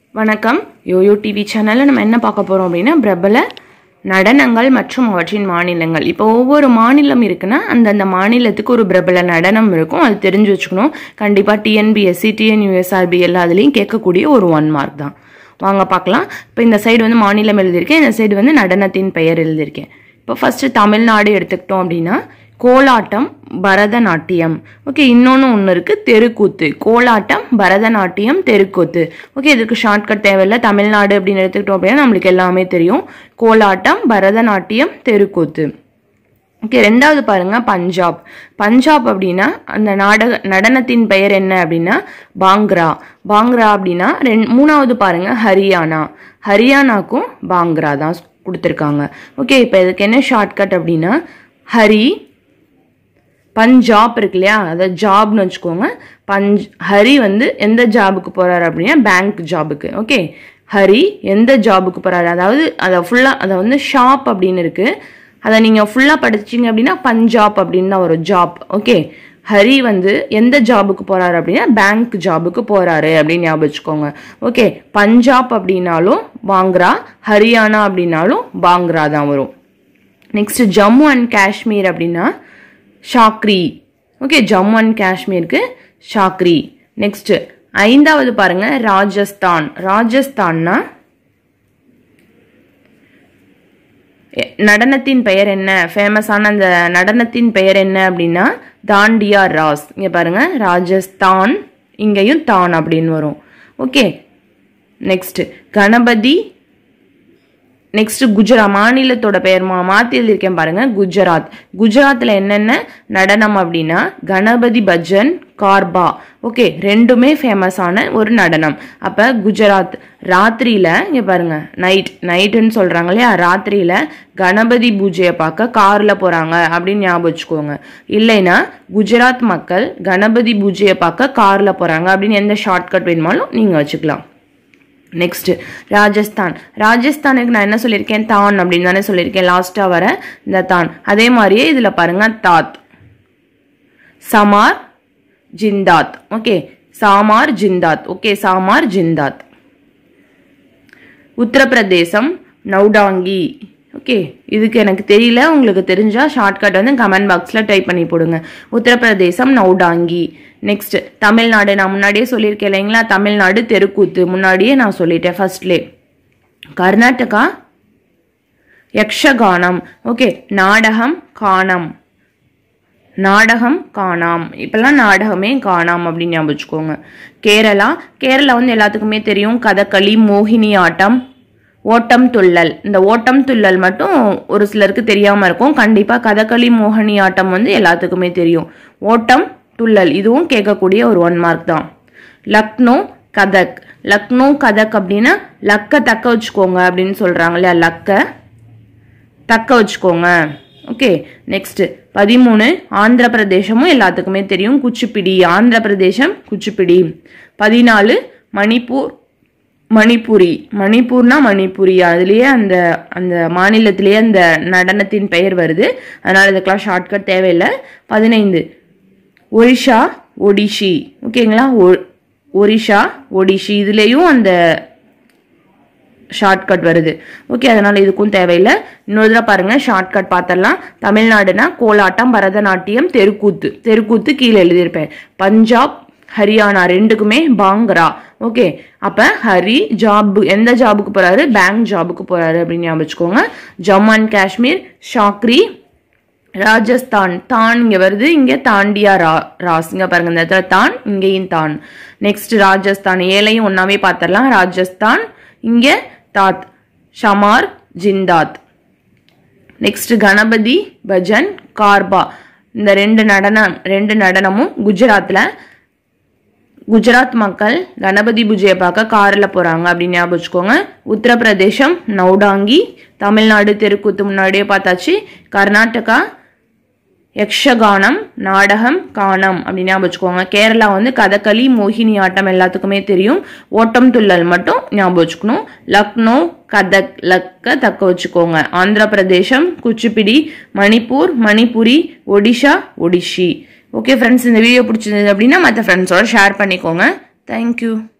வணக்கம் YoYo TV சேனலில் நம்ம என்ன பார்க்க போகிறோம் அப்படின்னா பிரபல நடனங்கள் மற்றும் அவற்றின் மாநிலங்கள் இப்போ ஒவ்வொரு மாநிலம் இருக்குன்னா அந்தந்த மாநிலத்துக்கு ஒரு பிரபல நடனம் இருக்கும் அது தெரிஞ்சு வச்சுக்கணும் கண்டிப்பாக டிஎன்பிஎஸ்சி டிஎன்யூஎஸ்ஆர்பி எல்லாத்துலேயும் கேட்கக்கூடிய ஒரு ஒன் மார்க் தான் வாங்க பார்க்கலாம் இப்போ இந்த சைடு வந்து மாநிலம் எழுதியிருக்கேன் இந்த சைடு வந்து நடனத்தின் பெயர் எழுதியிருக்கேன் இப்போ ஃபஸ்ட்டு தமிழ்நாடு எடுத்துக்கிட்டோம் அப்படின்னா கோலாட்டம் பரதநாட்டியம் ஓகே இன்னொன்று ஒன்று இருக்குது தெருக்கூத்து கோலாட்டம் பரதநாட்டியம் தெருக்கூத்து ஓகே இதுக்கு ஷார்ட்கட் தேவையில்லை தமிழ்நாடு அப்படின்னு எடுத்துக்கிட்டோம் அப்படின்னா நம்மளுக்கு எல்லாமே தெரியும் கோலாட்டம் பரதநாட்டியம் தெருக்கூத்து ஓகே ரெண்டாவது பாருங்க பஞ்சாப் பஞ்சாப் அப்படின்னா அந்த நாடக நடனத்தின் பெயர் என்ன அப்படின்னா பாங்க்ரா பாங்க்ரா அப்படின்னா ரெண் மூணாவது பாருங்க ஹரியானா ஹரியானாக்கும் பாங்க்ரா தான் கொடுத்துருக்காங்க ஓகே இப்போ இதுக்கு என்ன ஷார்ட்கட் அப்படின்னா ஹரி பஞ்சாப் இருக்கு இல்லையா அதை ஜாப்னு வச்சுக்கோங்க பஞ்ச் ஹரி வந்து எந்த ஜாபுக்கு போறாரு அப்படின்னா பேங்க் ஜாபுக்கு ஓகே ஹரி எந்த ஜாபுக்கு போறாரு அதாவது அதை ஃபுல்லாக அதை வந்து ஷாப் அப்படின்னு இருக்கு அதை நீங்கள் ஃபுல்லாக படிச்சிங்க அப்படின்னா பஞ்சாப் அப்படின்னு தான் வரும் ஜாப் ஓகே ஹரி வந்து எந்த ஜாபுக்கு போறாரு அப்படின்னா பேங்க் ஜாபுக்கு போறாரு அப்படின்னு ஞாபகம் வச்சுக்கோங்க ஓகே பஞ்சாப் அப்படின்னாலும் பாங்க்ரா ஹரியானா அப்படின்னாலும் பாங்க்ரா தான் வரும் நெக்ஸ்ட் ஜம்மு அண்ட் காஷ்மீர் அப்படின்னா ஷாக்ரி ஓகே ஜம்மு அண்ட் காஷ்மீருக்கு ஷாக்ரி நெக்ஸ்ட் ஐந்தாவது பாருங்க ராஜஸ்தான் ராஜஸ்தான்னா எ- நடனத்தின் பெயர் என்ன ஃபேமஸான அந்த நடனத்தின் பெயர் என்ன அப்படின்னா தாண்டியா ராஸ் இங்க பாருங்க ராஜஸ்தான் இங்கேயும் தான் அப்படின்னு வரும் okay next Ganapathi next Gujarat மாநிலத்தோட பெயர் மா மாத்தி எழுதியிருக்கேன் பாருங்க குஜராத் குஜராத்ல என்னென்ன நடனம் அப்படின்னா கணபதி பஜன் கார்பா ஓகே ரெண்டுமே ஃபேமஸான ஒரு நடனம் அப்ப குஜராத் ராத்திரியில இங்க பாருங்க நைட் நைட்டுன்னு சொல்றாங்க இல்லையா ராத்திரியில கணபதி பூஜையை பார்க்க கார்ல போறாங்க அப்படின்னு ஞாபகம் வச்சுக்கோங்க இல்லைன்னா குஜராத் மக்கள் கணபதி பூஜையை பார்க்க கார்ல போறாங்க அப்படின்னு எந்த ஷார்ட்கட் வேணுமாலும் நீங்க வச்சுக்கலாம் நெக்ஸ்ட் ராஜஸ்தான் ராஜஸ்தானுக்கு நான் என்ன சொல்லியிருக்கேன் தான் அப்படின்னு தானே சொல்லியிருக்கேன் லாஸ்டா வர இந்த தான் அதே மாதிரியே இதுல பாருங்க தாத் சமார் ஜிந்தாத் ஓகே சாமார் ஜிந்தாத் ஓகே சாமார் ஜிந்தாத் உத்தரப்பிரதேசம் நௌடாங்கி ஓகே இதுக்கு எனக்கு தெரியல உங்களுக்கு தெரிஞ்சா ஷார்ட்கட் வந்து கமெண்ட் பாக்ஸில் டைப் பண்ணி போடுங்க உத்தரப்பிரதேசம் நௌடாங்கி நெக்ஸ்ட் தமிழ்நாடு நான் முன்னாடியே சொல்லியிருக்கேன் இல்லைங்களா தமிழ்நாடு தெருக்கூத்து முன்னாடியே நான் சொல்லிட்டேன் ஃபர்ஸ்ட்லே கர்நாடகா யக்ஷகானம் ஓகே நாடகம் காணம் நாடகம் காணாம் இப்பெல்லாம் நாடகமே காணாம் அப்படின்னு ஞாபகம் வச்சுக்கோங்க கேரளா கேரளா வந்து எல்லாத்துக்குமே தெரியும் கதகளி மோகினி ஆட்டம் ஓட்டம் துள்ளல் இந்த ஓட்டம் துள்ளல் மட்டும் ஒரு சிலருக்கு தெரியாம இருக்கும் கண்டிப்பா கதகளி மோகினி ஆட்டம் வந்து எல்லாத்துக்குமே தெரியும் ஓட்டம் துள்ளல் இதுவும் கேட்கக்கூடிய ஒரு ஒன் மார்க் தான் லக்னோ கதக் லக்னோ கதக் அப்படின்னா லக்க தக்க வச்சுக்கோங்க அப்படின்னு சொல்றாங்க இல்லையா லக்க தக்க வச்சுக்கோங்க ஓகே நெக்ஸ்ட் பதிமூணு ஆந்திர பிரதேசமும் எல்லாத்துக்குமே தெரியும் குச்சிப்பிடி ஆந்திர பிரதேசம் குச்சிப்பிடி பதினாலு மணிப்பூர் மணிப்புரி மணிப்பூர்னா மணிப்புரி அதுலயே அந்த அந்த மாநிலத்திலேயே அந்த நடனத்தின் பெயர் வருது அதனால இதுக்கெல்லாம் ஷார்ட்கட் தேவையில்லை பதினைந்து ஒரிஷா ஒடிஷி ஓகேங்களா ஒ- ஒரிஷா ஒடிஷி இதுலேயும் அந்த ஷார்ட்கட் வருது ஓகே அதனால இதுக்கும் தேவையில்லை இன்னொரு தடவை பாருங்க ஷார்ட்கட் பார்த்துடலாம் தமிழ்நாடுனா கோலாட்டம் பரதநாட்டியம் தெருக்கூத்து தெருக்கூத்து கீழே எழுதியிருப்பேன் பஞ்சாப் ஹரியானா ரெண்டுக்குமே பாங்கரா ஓகே அப்ப ஹரி ஜாப் எந்த ஜாபுக்கு போறாரு பேங்க் ஜாபுக்கு போறாரு அப்படின்னு ஞாபகம் வச்சுக்கோங்க ஜம்மு அண்ட் காஷ்மீர் ஷாக்ரி ராஜஸ்தான் தான் இங்க வருது இங்க தாண்டியா ரா ராஸ் இங்க பாருங்க இந்த இடத்துல தான் இங்கேயும் தான் நெக்ஸ்ட் ராஜஸ்தான் ஏழையும் ஒன்னாவே பார்த்துடலாம் ராஜஸ்தான் இங்க தாத் ஷமார் ஜிந்தாத் நெக்ஸ்ட் கணபதி பஜன் கார்பா இந்த ரெண்டு நடனம் ரெண்டு நடனமும் குஜராத்ல குஜராத் மக்கள் கணபதி பூஜையை பார்க்க காரில் போகிறாங்க அப்படின்னு ஞாபகம் வச்சுக்கோங்க உத்தரப்பிரதேசம் நௌடாங்கி தமிழ்நாடு தெருக்கூத்து முன்னாடியே பார்த்தாச்சு கர்நாடகா யக்ஷகானம் நாடகம் காணம் அப்படின்னு ஞாபகம் வச்சுக்கோங்க கேரளா வந்து கதகளி மோகினி ஆட்டம் எல்லாத்துக்குமே தெரியும் ஓட்டம் துள்ளல் மட்டும் ஞாபகம் வச்சுக்கணும் லக்னோ கதக் லக்க தக்க வச்சுக்கோங்க ஆந்திர பிரதேசம் குச்சிப்பிடி மணிப்பூர் மணிப்புரி ஒடிஷா ஒடிஷி ஓகே ஃப்ரெண்ட்ஸ் இந்த வீடியோ பிடிச்சிருந்தது அப்படின்னா மற்ற ஃப்ரெண்ட்ஸோட ஷேர் பண்ணிக்கோங்க தேங்க்யூ